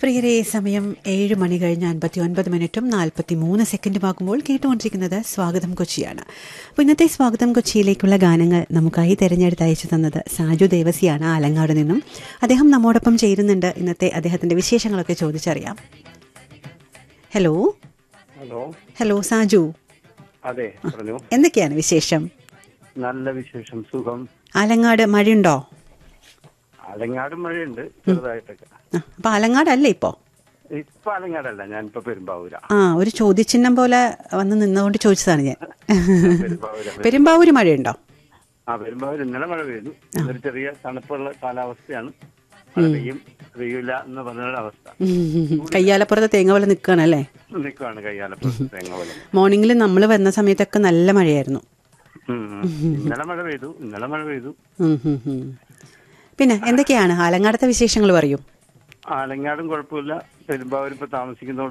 പ്രിയരെ സമയം ഏഴ് മണി കഴിഞ്ഞ് അൻപത്തി ഒൻപത് മിനിറ്റും നാൽപ്പത്തി മൂന്ന് സെക്കൻഡുമാകുമ്പോൾ കേട്ടുകൊണ്ടിരിക്കുന്നത് സ്വാഗതം കൊച്ചിയാണ് അപ്പോൾ ഇന്നത്തെ സ്വാഗതം കൊച്ചിയിലേക്കുള്ള ഗാനങ്ങൾ നമുക്കായി തിരഞ്ഞെടുത്ത് അയച്ചു തന്നത് സാജു ദേവസിയാണ് ആലങ്ങാട് നിന്നും അദ്ദേഹം നമ്മോടൊപ്പം ചേരുന്നുണ്ട് ഇന്നത്തെ അദ്ദേഹത്തിന്റെ വിശേഷങ്ങളൊക്കെ ചോദിച്ചറിയാം ഹലോ ഹലോ ഹലോ സാജു അതെ പറഞ്ഞു എന്തൊക്കെയാണ് വിശേഷം നല്ല വിശേഷം സുഖം ആലങ്ങാട് മഴയുണ്ടോ ആലങ്ങാട് മഴയുണ്ട് ചെറുതായിട്ടൊക്കെ ആ, അപ്പൊ ആലങ്ങാടല്ലേ ഇപ്പോ ഇപ്പൊ ആലങ്ങാടല്ല ഞാനിപ്പോ പെരുമ്പാവൂര ആ ഒരു ചോദ്യചിഹ്നം പോലെ വന്ന് നിന്നുകൊണ്ട് ചോദിച്ചതാണ് ഞാൻ പെരുമ്പാവൂര പെരുമ്പാവൂര് മഴയുണ്ടോ ആ പെരുമ്പാവൂർ ഇന്നലെ മഴ പെയ്തു ഒരു ചെറിയ തണുപ്പുള്ള കാലാവസ്ഥയാണ് മഴ പെയ്യും പെയ്യൂല എന്ന് പറഞ്ഞ അവസ്ഥ ഉം. കയ്യാലപ്പുറത്ത് തേങ്ങ പോലെ നിൽക്കുകയാണല്ലേ നിൽക്കുവാണ് കയ്യാലപ്പുറത്ത് തേങ്ങ പോലെ മോർണിംഗിൽ നമ്മൾ വന്ന സമയത്തൊക്കെ നല്ല മഴയായിരുന്നു ഉം, ഉം. ഇന്നലെ മഴ പെയ്തു ഇന്നലെ മഴ പെയ്തു ഉം, ഉം, ഉം. പിന്നെ എന്തൊക്കെയാണ് ആലങ്ങാടത്തെ വിശേഷങ്ങൾ പറയൂ ആലങ്ങാടും കുഴപ്പമില്ല പെരുമ്പാവൂർ ഇപ്പൊ താമസിക്കുന്നതോട്